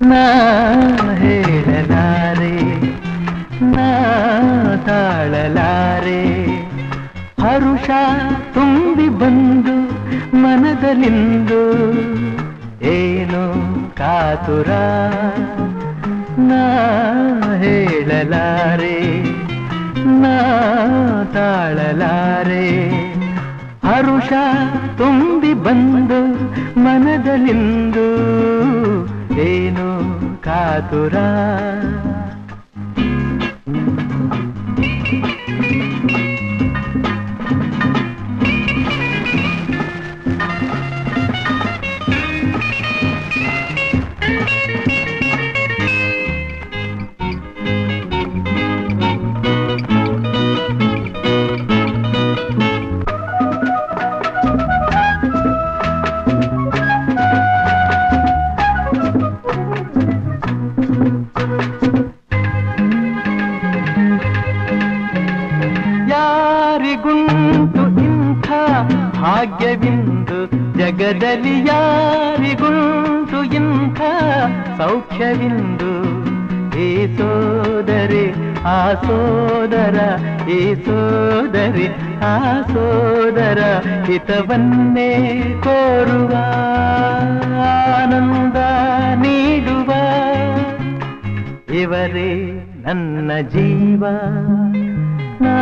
ನಾ ಹೇಳಲಾರೆ ನಾ ತಾಳಲಾರೆ ಹರುಷ ತುಂಬಿ ಬಂದು ಮನದಲ್ಲಿಂದು ಏನು ಕಾತುರ ನಾ ಹೇಳಲಾರೆ ನಾ ತಾಳಲಾರೆ ಹರುಷ ತುಂಬಿ ಬಂದು ಮನದಲ್ಲಿಂದು ಏನು ಕಾತುರ ಯಾರಿಗುಂಟು ಇಂಥ ಭಾಗ್ಯವಿಂದು ಜಗದಲ್ಲಿ ಯಾರಿಗುಂಟು ಇಂಥ ಸೌಖ್ಯವಿಂದು ಈ ಸೋದರಿ ಆ ಸೋದರ ಈ ಸೋದರಿ ಆ ಸೋದರ ಹಿತವನ್ನೇ ಕೋರುವ ಆನಂದ ನೀಡುವ ಇವರೇ ನನ್ನ ಜೀವ ನಾ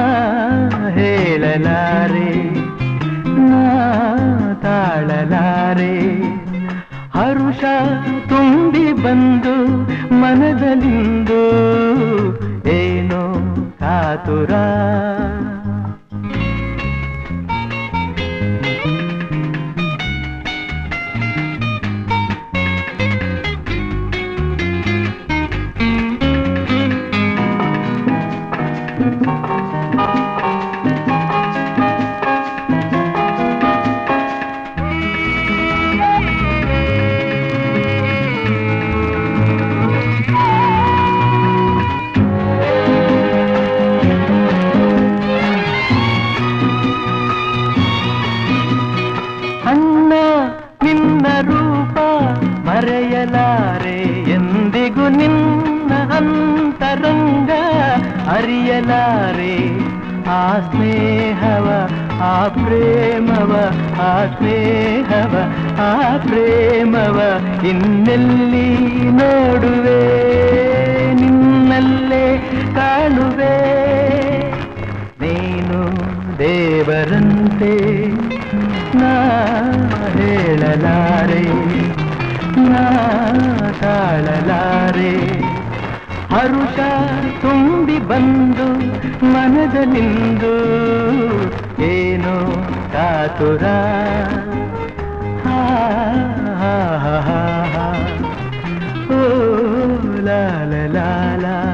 ಹೇಳಲಾರೆ ನಾ ತಾಳಲಾರೆ ಹರುಷ ತುಂಬಿ ಬಂದು ಮನದಲ್ಲಿಂದು ಏನೋ ಕಾತುರ ಅಣ್ಣ ನಿನ್ನ ರೂಪ ಮರೆಯಲಾರೆ ಎಂದಿಗೂ ನಿನ್ನ ಅಂತರಂಗ ಅರಿಯಲಾರೆ ಆ ಸ್ನೇಹವ ಆ ಪ್ರೇಮವ ಆ ಸ್ನೇಹವ ಆ ಪ್ರೇಮವ ಇನ್ನೆಲ್ಲಿ ನೋಡುವೆ ನಿನ್ನಲ್ಲೇ ಕಾಣುವೆ ನೀನು ದೇವರಂತೆ ನಾ ಹೇಳಲಾರೆ ನಾ ತಾಳಲಾರೆ ಹರುಷ ತುಂಬಿ ಬಂದು ಮನದಲ್ಲಿಂದು ಏನೋ ಕಾತುರ ಹಾ ಹಾ ಹಾ ಹಾ ಹಾ. ಓ ಲಾ ಲಾ ಲಾ ಲಾ